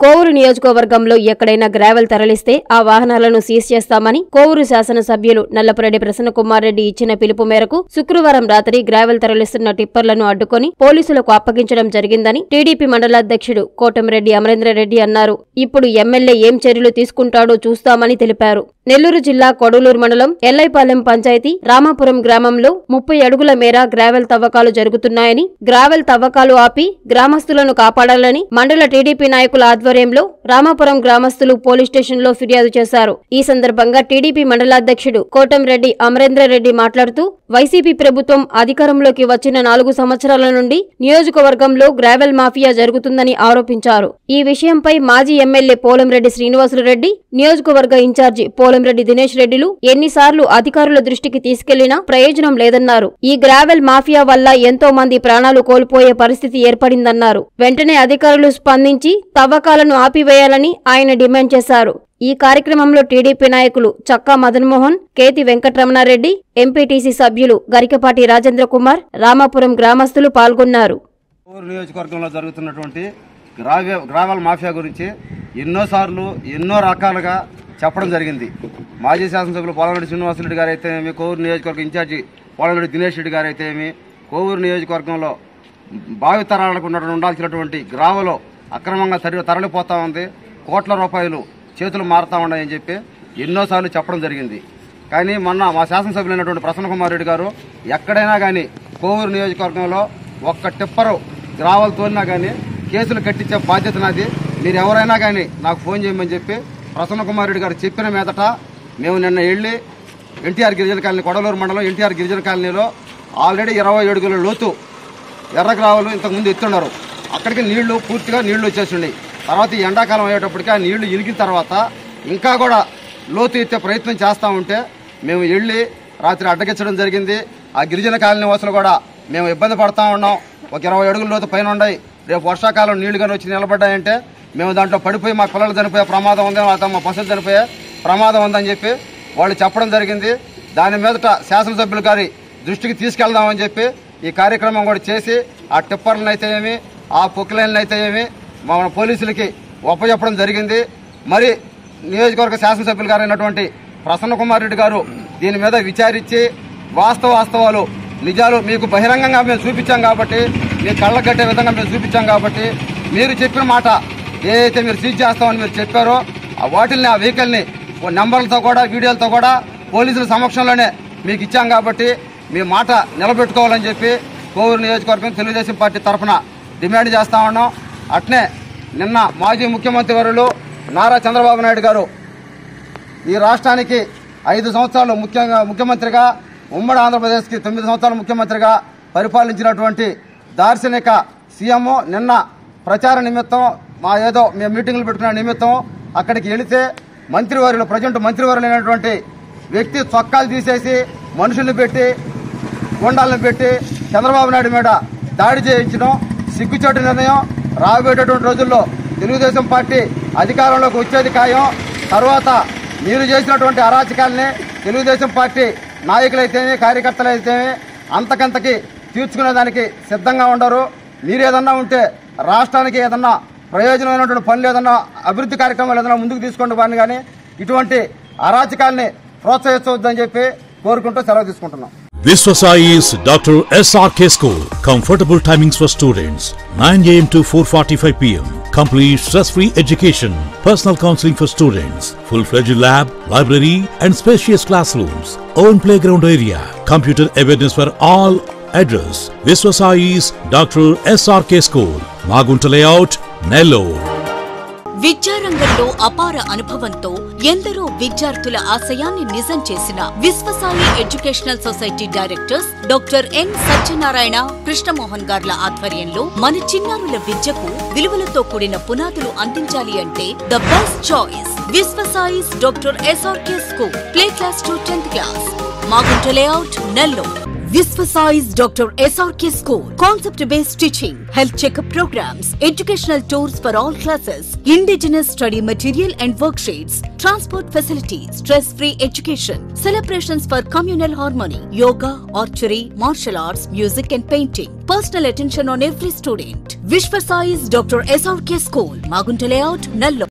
కోవూరు నియోజకవర్గంలో ఎక్కడైనా గ్రావెల్ తరలిస్తే ఆ వాహనాలను సీజ్ చేస్తామని కోవూరు శాసనసభ్యులు నల్లపురెడ్డి ప్రసన్నకుమార్ రెడ్డి ఇచ్చిన పిలుపు మేరకు శుక్రవారం రాత్రి గ్రావెల్ తరలిస్తున్న టిప్పర్లను అడ్డుకొని పోలీసులకు అప్పగించడం జరిగిందని టీడీపీ మండలాధ్యక్షుడు కోటమిరెడ్డి అమరేంద్రరెడ్డి అన్నారు ఇప్పుడు ఎమ్మెల్యే ఏం చర్యలు తీసుకుంటాడో చూస్తామని తెలిపారు నెల్లూరు జిల్లా కొడలూరు మండలం ఎల్లైపాలెం పంచాయతీ రామాపురం గ్రామంలో ముప్పై అడుగుల మేర గ్రావెల్ తవ్వకాలు జరుగుతున్నాయని గ్రావెల్ తవ్వకాలు ఆపి గ్రామస్తులను కాపాడాలని మండల టీడీపీ నాయకుల ఆధ్వర్యంలో రామాపురం గ్రామస్తులు పోలీస్ స్టేషన్లో ఫిర్యాదు చేశారు ఈ సందర్భంగా టీడీపీ మండలాధ్యక్షుడు కోటంరెడ్డి అమరేంద్రరెడ్డి మాట్లాడుతూ వైసీపీ ప్రభుత్వం అధికారంలోకి వచ్చిన నాలుగు సంవత్సరాల నుండి నియోజకవర్గంలో గ్రావెల్ మాఫియా జరుగుతుందని ఆరోపించారు ఈ విషయంపై మాజీ ఎమ్మెల్యే పోలంరెడ్డి శ్రీనివాసులు రెడ్డి నియోజకవర్గ ఇన్ఛార్జి పోలంరెడ్డి దినేష్ రెడ్డిలు ఎన్నిసార్లు అధికారుల దృష్టికి తీసుకెళ్లినా ప్రయోజనం లేదన్నారు ఈ గ్రావెల్ మాఫియా వల్ల ఎంతో మంది ప్రాణాలు కోల్పోయే పరిస్థితి ఏర్పడిందన్నారు వెంటనే అధికారులు స్పందించి తవ్వకాలను ఆపివేయాలని ఆయన డిమాండ్ చేశారు ఈ కార్యక్రమంలో టీడీపీ నాయకులు చక్కా మదన్మోహన్ కేతి వెంకటరమణారెడ్డి ఎంపీటీసీ సభ్యులు గరికపాటి రాజేంద్ర కుమార్ రామాపురం గ్రామస్తులు పాల్గొన్నారు ఊరు నియోజకవర్గంలో జరుగుతున్నటువంటి గ్రావె గ్రావెల్ మాఫియా గురించి ఎన్నోసార్లు ఎన్నో రకాలుగా చెప్పడం జరిగింది మాజీ శాసనసభ్యులు పోలరెడ్డి శ్రీనివాసరెడ్డి గారు అయితే ఏమి కోవూరు నియోజకవర్గ ఇన్ఛార్జి పోలరెడ్డి దినేష్ రెడ్డి గారు అయితే ఏమి కోవూరు నియోజకవర్గంలో భావితరాలకు ఉన్నటువంటి ఉండాల్సినటువంటి గ్రావెలో అక్రమంగా తరలి తరలిపోతా ఉంది కోట్ల రూపాయలు చేతులు మారుతా ఉన్నాయని చెప్పి ఎన్నోసార్లు చెప్పడం జరిగింది కానీ మొన్న మా శాసనసభ్యులైనటువంటి ప్రసన్న కుమార్ రెడ్డి గారు ఎక్కడైనా కానీ కోవూరు నియోజకవర్గంలో ఒక్క టిప్పరు గ్రావల్ తోలినా కానీ కేసులు కట్టించే బాధ్యత నాది మీరు ఎవరైనా కానీ నాకు ఫోన్ చేయమని చెప్పి ప్రసన్న కుమార్ రెడ్డి గారు చెప్పిన మీదట మేము నిన్న వెళ్ళి ఎన్టీఆర్ గిరిజన కాలనీ కొడలూరు మండలం ఎన్టీఆర్ గిరిజన కాలనీలో ఆల్రెడీ ఇరవై ఏడుగుల లోతు ఎర్రగ్రావలు ఇంతకుముందు ఎత్తున్నారు అక్కడికి నీళ్లు పూర్తిగా నీళ్లు వచ్చేసిండే తర్వాత ఈ ఎండాకాలం అయ్యేటప్పటికి ఆ నీళ్లు ఇరిగిన తర్వాత ఇంకా కూడా లోతు ఎత్తే ప్రయత్నం చేస్తూ ఉంటే మేము వెళ్ళి రాత్రి అడ్డగించడం జరిగింది ఆ గిరిజన కాలనీ వాసులు కూడా మేము ఇబ్బంది పడతా ఉన్నాం ఒక ఇరవై అడుగుల లోతు పైన ఉన్నాయి రేపు వర్షాకాలం నీళ్లు కానీ వచ్చి నిలబడ్డాయంటే మేము దాంట్లో పడిపోయి మా పిల్లలు చనిపోయే ప్రమాదం ఉంది లేదా మా పశువులు చనిపోయే ప్రమాదం ఉందని చెప్పి వాళ్ళు చెప్పడం జరిగింది దాని మీదట శాసనసభ్యులు గారి దృష్టికి తీసుకెళ్దామని చెప్పి ఈ కార్యక్రమం కూడా చేసి ఆ టిప్పర్లను అయితే ఏమి ఆ పొక్కులైన్లు అయితే ఏమి మన పోలీసులకి ఒప్పచెప్పడం జరిగింది మరి నియోజకవర్గ శాసనసభ్యులు గారు అయినటువంటి ప్రసన్న కుమార్ రెడ్డి గారు దీని మీద విచారించి వాస్తవ వాస్తవాలు నిజాలు మీకు బహిరంగంగా మేము చూపించాం కాబట్టి మీ కళ్ళ కట్టే విధంగా మేము చూపించాం కాబట్టి మీరు చెప్పిన మాట ఏదైతే మీరు సీజ్ చేస్తామని మీరు చెప్పారో ఆ వాటిల్ని ఆ వెహికల్ని ఓ నెంబర్లతో కూడా వీడియోలతో కూడా పోలీసుల సమక్షంలోనే మీకు ఇచ్చాం కాబట్టి మీ మాట నిలబెట్టుకోవాలని చెప్పి కోవూరు నియోజకవర్గం తెలుగుదేశం పార్టీ తరఫున డిమాండ్ చేస్తా ఉన్నాం అట్నే నిన్న మాజీ ముఖ్యమంత్రి వరులు నారా చంద్రబాబు నాయుడు గారు ఈ రాష్ట్రానికి ఐదు సంవత్సరాలు ముఖ్యంగా ముఖ్యమంత్రిగా ఉమ్మడి ఆంధ్రప్రదేశ్కి తొమ్మిది సంవత్సరాలు ముఖ్యమంత్రిగా పరిపాలించినటువంటి దార్శనిక సీఎం నిన్న ప్రచార నిమిత్తం మా ఏదో మేము మీటింగ్లు పెట్టుకున్న నిమిత్తం అక్కడికి వెళితే మంత్రివర్యులు ప్రజెంట్ మంత్రివర్యులైనటువంటి వ్యక్తి చొక్కాలు తీసేసి మనుషుల్ని పెట్టి గుండాలను పెట్టి చంద్రబాబు నాయుడు మీద దాడి చేయించడం సిగ్గుచేటు నిర్ణయం రాబోయేటటువంటి రోజుల్లో తెలుగుదేశం పార్టీ అధికారంలోకి వచ్చేది ఖాయం తర్వాత మీరు చేసినటువంటి అరాచకాల్ని తెలుగుదేశం పార్టీ నాయకులైతేనే కార్యకర్తలైతేనే అంతకంతకి తీర్చుకునేదానికి సిద్ధంగా ఉండరు మీరు ఏదన్నా ఉంటే రాష్ట్రానికి ఏదన్నా ప్రయోజనమైనటువంటి పనులు ఏదన్నా అభివృద్ధి కార్యక్రమాలు ఏదన్నా ముందుకు తీసుకోండి వారిని కానీ ఇటువంటి అరాచకాల్ని ప్రోత్సహించవద్దని చెప్పి కోరుకుంటూ సెలవు తీసుకుంటున్నాం Viswasai is Dr. SRK School. Comfortable timings for students 9 am to 4:45 pm. Complete stress-free education. Personal counseling for students. Full-fledged lab, library, and spacious classrooms. Own playground area. Computer awareness for all. Address: Viswasai is Dr. SRK School. Magunta Layout, Nellore. విద్యారంగంలో అపార అనుభవంతో ఎందరో విద్యార్థుల ఆశయాన్ని నిజం చేసిన Viswasai educational society directors doctor N Satyanarayana Krishnamohan గార్ల ఆధ్వర్యంలో మన చిన్నారుల విద్యకు విలువలతో కూడిన పునాదులు అందించాలి అంటే the best choice Viswasai's doctor SRK school play class to tenth class Magunta layout Nellore Visvasize Dr. SRK School. Concept based teaching, health checkup programs, educational tours for all classes, indigenous study material and worksheets, transport facilities, stress free education, celebrations for communal harmony, yoga, archery, martial arts, music and painting. Personal attention on every student. Vishvasize Dr. SRK School, Magunta Layout, Nallo.